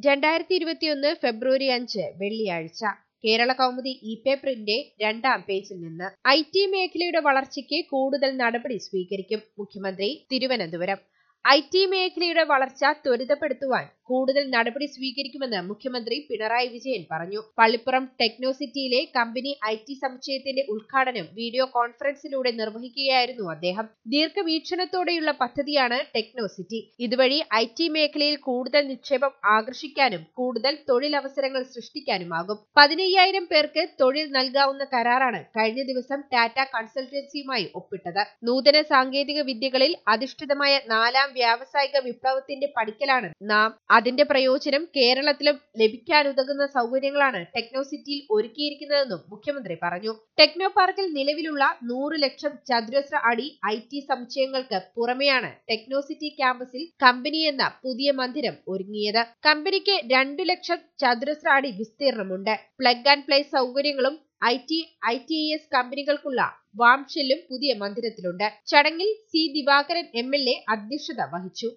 രണ്ടായിരത്തി ഇരുപത്തിയൊന്ന് ഫെബ്രുവരി അഞ്ച് വെള്ളിയാഴ്ച കേരള കൗമുദി ഇ പേപ്പറിന്റെ രണ്ടാം പേജിൽ നിന്ന് ഐ ടി മേഖലയുടെ വളർച്ചയ്ക്ക് കൂടുതൽ നടപടി സ്വീകരിക്കും മുഖ്യമന്ത്രി തിരുവനന്തപുരം ഐ ടി മേഖലയുടെ വളർച്ച ത്വരിതപ്പെടുത്തുവാൻ കൂടുതൽ നടപടി സ്വീകരിക്കുമെന്ന് മുഖ്യമന്ത്രി പിണറായി വിജയൻ പറഞ്ഞു പള്ളിപ്പുറം ടെക്നോസിറ്റിയിലെ കമ്പനി ഐ ടി സമുച്ചയത്തിന്റെ ഉദ്ഘാടനം വീഡിയോ കോൺഫറൻസിലൂടെ നിർവഹിക്കുകയായിരുന്നു അദ്ദേഹം ദീർഘവീക്ഷണത്തോടെയുള്ള പദ്ധതിയാണ് ടെക്നോസിറ്റി ഇതുവഴി ഐ ടി മേഖലയിൽ കൂടുതൽ നിക്ഷേപം ആകർഷിക്കാനും കൂടുതൽ തൊഴിലവസരങ്ങൾ സൃഷ്ടിക്കാനുമാകും പതിനയ്യായിരം പേർക്ക് തൊഴിൽ നൽകാവുന്ന കരാറാണ് കഴിഞ്ഞ ദിവസം ടാറ്റ കൺസൾട്ടൻസിയുമായി ഒപ്പിട്ടത് നൂതന സാങ്കേതിക വിദ്യകളിൽ അധിഷ്ഠിതമായ നാലാം വ്യാവസായിക വിപ്ലവത്തിന്റെ പടിക്കലാണ് നാം അതിന്റെ പ്രയോജനം കേരളത്തിലും ലഭിക്കാനുതകുന്ന സൗകര്യങ്ങളാണ് ടെക്നോസിറ്റിയിൽ ഒരുക്കിയിരിക്കുന്നതെന്നും മുഖ്യമന്ത്രി പറഞ്ഞു ടെക്നോ പാർക്കിൽ നിലവിലുള്ള നൂറ് ലക്ഷം ചതുരശ്ര അടി ഐ ടി സമുച്ചയങ്ങൾക്ക് പുറമെയാണ് ടെക്നോസിറ്റി ക്യാമ്പസിൽ കമ്പനി എന്ന പുതിയ മന്ദിരം ഒരുങ്ങിയത് കമ്പനിക്ക് രണ്ടു ലക്ഷം ചതുരശ്ര അടി വിസ്തീർണമുണ്ട് പ്ലഗ് ആൻഡ് പ്ലേ സൗകര്യങ്ങളും I T I T S കമ്പനികൾക്കുള്ള വാംഷെല്ലും പുതിയ മന്ദിരത്തിലുണ്ട് ചടങ്ങിൽ C Divakaran M L A അധ്യക്ഷത വഹിച്ചു